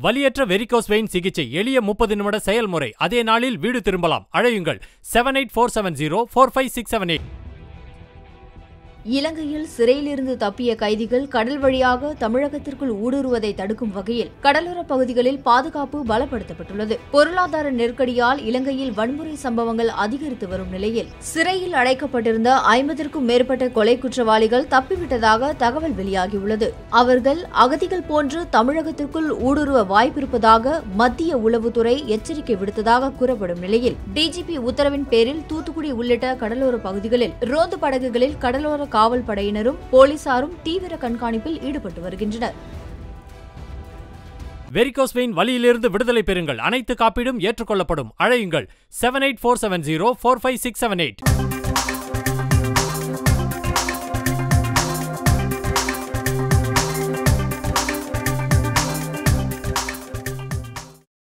வலியற்ற varicose vein சிகிச்சை எளிய முப்பது நிமிட செயல்முறை அதே நாளில் வீடு திரும்பலாம் அழையுங்கள் seven eight four seven zero four five six seven eight இலங்கையில் சிறையிலிருந்து தப்பிய கைதிகள் கடல் வழியாக தமிழகத்திற்குள் ஊடுருவதை தடுக்கும் வகையில் கடலோரப் பகுதிகளில் பாதுகாப்பு பலப்படுத்தப்பட்டுள்ளது பொருளாதார நெருக்கடியால் இலங்கையில் வன்முறை சம்பவங்கள் அதிகரித்து வரும் நிலையில் சிறையில் அடைக்கப்பட்டிருந்த ஐம்பதற்கும் மேற்பட்ட கொலை குற்றவாளிகள் தப்பிவிட்டதாக தகவல் வெளியாகியுள்ளது அவர்கள் அகதிகள் போன்று தமிழகத்திற்குள் ஊடுருவ வாய்ப்பிருப்பதாக மத்திய உளவுத்துறை எச்சரிக்கை விடுத்ததாக கூறப்படும் நிலையில் டிஜிபி உத்தரவின் பேரில் தூத்துக்குடி உள்ளிட்ட கடலோர பகுதிகளில் ரோந்து படகுகளில் கடலோர காவல் படையினரும் போலீசாரும் தீவிர கண்காணிப்பில் ஈடுபட்டு வருகின்றனர் வெரிகோஸ் வெயின் வலியிலிருந்து விடுதலை பெறுங்கள் அனைத்து காப்பீடும் ஏற்றுக்கொள்ளப்படும் அழையுங்கள் seven eight four seven zero four five six seven eight